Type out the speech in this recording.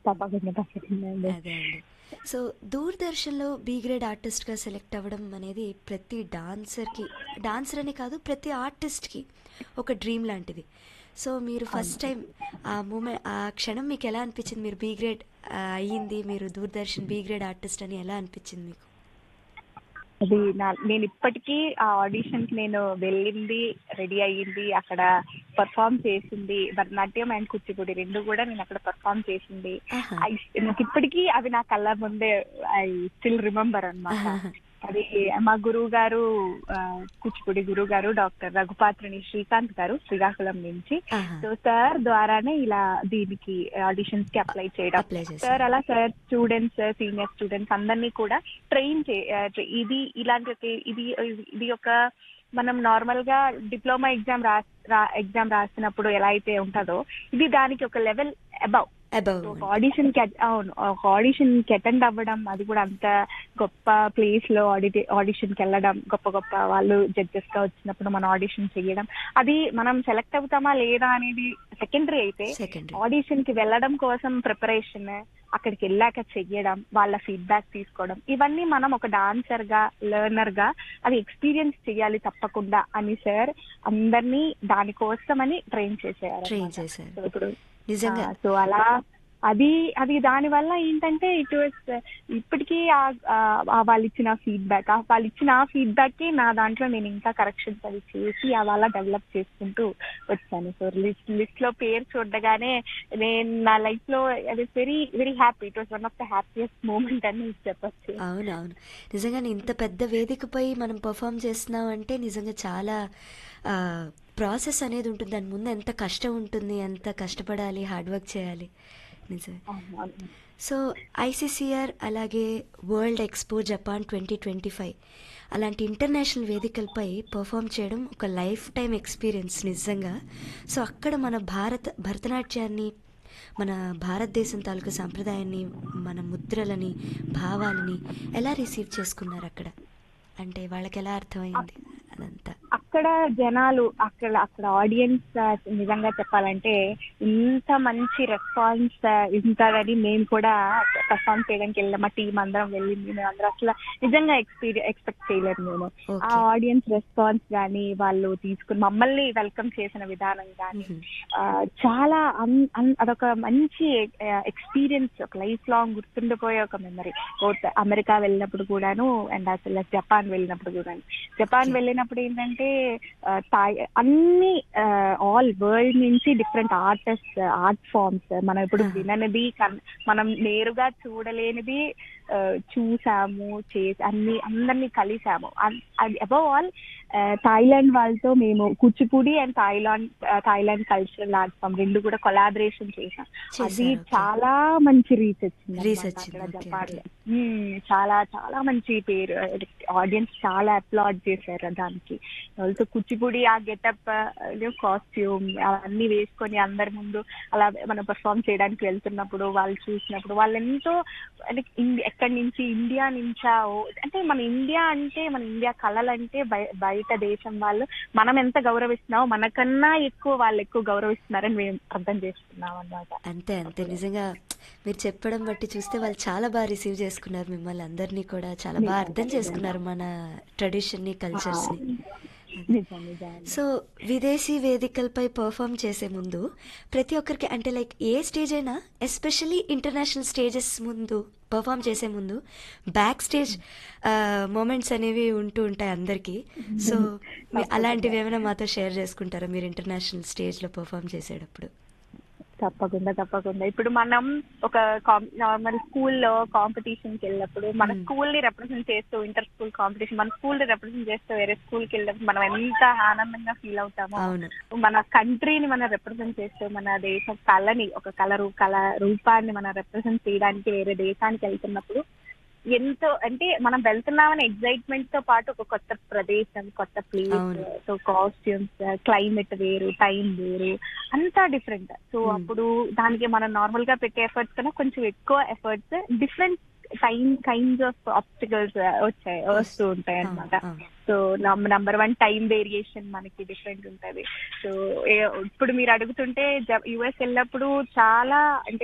తప్పకుండా తప్పకుండా అండి అదే అండి సో దూరదర్శన్లో బీ గ్రేడ్ ఆర్టిస్ట్గా సెలెక్ట్ అవ్వడం అనేది ప్రతి డాన్సర్కి డాన్సర్ అని కాదు ప్రతి ఆర్టిస్ట్కి ఒక డ్రీమ్ లాంటిది సో మీరు ఫస్ట్ టైం ఆ మూమెంట్ ఆ క్షణం మీకు ఎలా అనిపించింది మీరు బీ గ్రేడ్ అయ్యింది మీరు దూరదర్శన్ బీ గ్రేడ్ ఆర్టిస్ట్ అని ఎలా అనిపించింది మీకు అది నా నేను ఇప్పటికీ ఆ ఆడిషన్ కి నేను వెళ్ళింది రెడీ అయ్యింది అక్కడ పర్ఫామ్ చేసింది భరతనాట్యం అండ్ కూచిపూడి రెండు కూడా నేను అక్కడ పర్ఫామ్ చేసింది ఆహా. I- నాకు ఇప్పటికీ అవి నా కళ్ళ ముందే ఐ స్టిల్ రిమెంబర్ అన్నమాట అది మా గురువు గారు ఆ, కూచిపూడి గురువు గారు డాక్టర్ రఘుపాత్రిని శ్రీకాంత్ గారు శ్రీకాకుళం నుంచి ఆహా. సో సార్ ద్వారానే ఇలా దీనికి ఆడిషన్స్ కి అప్లై చేయడం అప్లై చేశారు. సార్ అలా సార్ స్టూడెంట్స్ సీనియర్ స్టూడెంట్స్ అందరినీ కూడా ట్రైన్ చే ఆ, ట్ర- ఇది ఇలాంటి ఒక ఇది ఇది ఒక మనం నార్మల్ గా డిప్లొమా ఎగ్జామ్ రా ఎగ్జామ్ రాసినప్పుడు ఎలా అయితే ఉంటుందో ఇది దానికి ఒక లెవెల్ అబౌవ్ అబౌవ్ ఒక ఆడిషన్ కి అట్- అవును ఒక ఆడిషన్ కి అటెండ్ అవ్వడం అది కూడా అంత గొప్ప ప్లేస్ లో ఆడిటి ఆడిషన్ కి వెళ్ళడం గొప్ప గొప్ప వాళ్ళు జడ్జెస్ గా వచ్చినప్పుడు మనం ఆడిషన్ చేయడం అది మనం సెలెక్ట్ అవుతామా లేదా అనేది సెకండరీ అయితే సెకండరీ ఆడిషన్ కి వెళ్ళడం కోసం ప్రిపరేషన్ అక్కడికి వెళ్ళాక చెయ్యడం వాళ్ళ ఫీడ్బ్యాక్ తీసుకోవడం ఇవన్నీ మనం ఒక డాన్సర్ గా లెర్నర్ గా అది ఎక్స్పీరియన్స్ చేయాలి తప్పకుండా అని సార్ అందరినీ దానికోసమని ట్రైన్ చేసేయారు ట్రైన్ చేశారు సో ఇప్పుడు నిజంగా సో అలా అది అది దాని వల్ల ఏంటంటే ఇట్ వాస్ ఇప్పటికీ ఆ- ఆ- ఆ వాళ్ళు ఇచ్చిన ఫీడ్బ్యాక్ వాళ్ళు ఇచ్చిన ఆ ఫీడ్బ్యాక్ కి నా దాంట్లో నేను ఇంకా కరెక్షన్స్ అవి చేసి అలా డెవలప్ చేసుకుంటూ వచ్చాను సో లిస్ట్ లిస్ట్ లో పేరు చూడగానే నేను నా లైఫ్ లో అది very very happy it was one of the happiest moment అని చెప్పొచ్చు అవును అవును నిజంగానే ఇంత పెద్ద వేదికపై మనం పర్ఫామ్ చేస్తున్నాం అంటే నిజంగా చాలా ప్రాసెస్ అనేది ఉంటుంది దాని ముందు ఎంత కష్టం ఉంటుంది ఎంత కష్టపడాలి హార్డ్ వర్క్ చేయాలి నిజమే అవును, అవును. సో ఐసీసీఆర్ అలాగే world expo Japan twenty twenty five అలాంటి ఇంటర్నేషనల్ వేదికలపై పర్ఫామ్ చేయడం ఒక లైఫ్ టైం ఎక్స్పీరియన్స్ నిజంగా సో అక్కడ మన భారత భరతనాట్యాన్ని మన భారతదేశం తాలూకు సాంప్రదాయాన్ని మన ముద్రలని భావాలని ఎలా రిసీవ్ చేసుకున్నారు అక్కడ అంటే వాళ్ళకి ఎలా అర్థమైంది అదంతా అక్కడ జనాలు అక్కడ అక్కడ ఆడియన్స్ నిజంగా చెప్పాలంటే ఇంత మంచి రెస్పాన్స్ ఉంటుందని మేము కూడా పర్ఫామ్ చేయడానికి వెళ్ళాం మా టీం అందరం వెళ్ళింది మేము అందరం అసలు నిజంగా ఎక్స్పీరియన్ ఎక్స్పెక్ట్ చేయలేదు మేము ఆ ఓకే ఆడియన్స్ రెస్పాన్స్ కానీ వాళ్ళు తీసుకుని మమ్మల్ని వెల్కమ్ చేసిన విధానం కానీ మ్మ్. ఆ, చాలా అన్- అన్- అదొక మంచి ఎక్స్పీరియన్స్ ఒక లైఫ్ లాంగ్ గుర్తుండిపోయే ఒక మెమరీ అమెరికా వెళ్ళినప్పుడు కూడాను అండ్ అసలు జపాన్ వెళ్ళినప్పుడు కూడాను జపాన్ Okay. వెళ్ళినప్పుడు ఏంటంటే ఆ, థాయ్ అన్ని ఆల్ వరల్డ్ నుంచి డిఫరెంట్ ఆర్టిస్ట్ ఆర్ట్ ఫామ్స్ మనం ఇప్పుడు Ah. విననిది కన్- మనం నేరుగా చూడలేనిది ఆ, చూసాము చేసి అన్ని అందరినీ కలిసాము అన్- అది అబౌవ్ ఆల్ థాయిలాండ్ వాళ్ళతో మేము Kuchipudi and Thailand Thailand cultural art form రెండు కూడా కొలాబరేషన్ చేసాం చేశారు, అది okay. చాలా మంచి రీచ్ వచ్చింది Reach అన్నమాట వచ్చింది, అక్కడ okay, జపాన్ లో. okay. మ్మ్, చాలా చాలా మంచి పేరు ఆడియన్స్ చాలా అప్లాడ్ చేశారు దానికి ఆల్సో కూచిపూడి ఆ గెటప్ కాస్ట్యూమ్ అవన్నీ వేసుకొని అందరి ముందు అలా మనం పర్ఫామ్ చేయడానికి వెళ్తున్నప్పుడు వాళ్ళు చూసినప్పుడు వాళ్ళు ఎంతో అంటే ఇం- ఎక్కడి నుంచి ఇండియా నుంచా ఓ- అంటే మన ఇండియా అంటే మన ఇండియా కళలంటే బయ- బయట దేశం వాళ్ళు మనం ఎంత గౌరవిస్తున్నామో మనకన్నా ఎక్కువ వాళ్ళు ఎక్కువ గౌరవిస్తున్నారని మేము అర్థం చేసుకున్నాం అన్నమాట అంతే అంతే నిజంగా మీరు చెప్పడం బట్టి చూస్తే వాళ్ళు చాలా బాగా రిసీవ్ చేసుకున్నారు మిమ్మల్ని అందరినీ కూడా చాలా బాగా అర్థం చేసుకున్నారు మన ట్రెడిషన్ని కల్చర్స్ని నిజం నిజం సో విదేశీ వేదికలపై పర్ఫామ్ చేసే ముందు ప్రతి ఒక్కరికి అంటే లైక్ ఏ స్టేజ్ అయినా ఎస్పెషల్లీ ఇంటర్నేషనల్ స్టేజెస్ ముందు పర్ఫామ్ చేసే ముందు బ్యాక్ స్టేజ్ మూమెంట్స్ అనేవి ఉంటూ ఉంటాయి అందరికీ సో మీ- అలాంటివి ఏమైనా మాతో షేర్ చేసుకుంటారా మీరు ఇంటర్నేషనల్ స్టేజ్లో పర్ఫామ్ చేసేటప్పుడు తప్పకుండా తప్పకుండా ఇప్పుడు మనం ఒక నార్మల్ స్కూల్లో కాంపిటీషన్ కి వెళ్ళినప్పుడు మన Hmm. స్కూల్ ని రిప్రజెంట్ చేస్తూ ఇంటర్ స్కూల్ కాంపిటీషన్ మన స్కూల్ ని రిప్రజెంట్ చేస్తూ వేరే స్కూల్ కి వెళ్ళినప్పుడు మనం ఎంత ఆనందంగా ఫీల్ అవుతామో అవును మన కంట్రీని మనం రిప్రజెంట్ చేస్తూ మన దేశ కళని ఒక కళ రూ- కళ రూపాన్ని మనం రిప్రజెంట్ చేయడానికి వేరే దేశానికి వెళ్తున్నప్పుడు ఎంతో అంటే మనం వెళ్తున్నామని ఎగ్జైట్మెంట్ తో పాటు ఒక కొత్త ప్రదేశం కొత్త ప్లేస్ అవును. సో కాస్ట్యూమ్స్ క్లైమేట్ వేరు టైం వేరు అంతా డిఫరెంట్ సో Hmm. అప్పుడు దానికి మనం నార్మల్ గా పెట్టే ఎఫర్ట్స్ కన్నా కొంచెం ఎక్కువ efforts different time kinds of obstacles వచ్చాయి వస్తూ ఉంటాయి అన్నమాట అవును. So number one time variation మనకి డిఫరెంట్ ఉంటది సో ఇప్పుడు మీరు అడుగుతుంటే యుఎస్ వెళ్ళినప్పుడు చాలా అంటే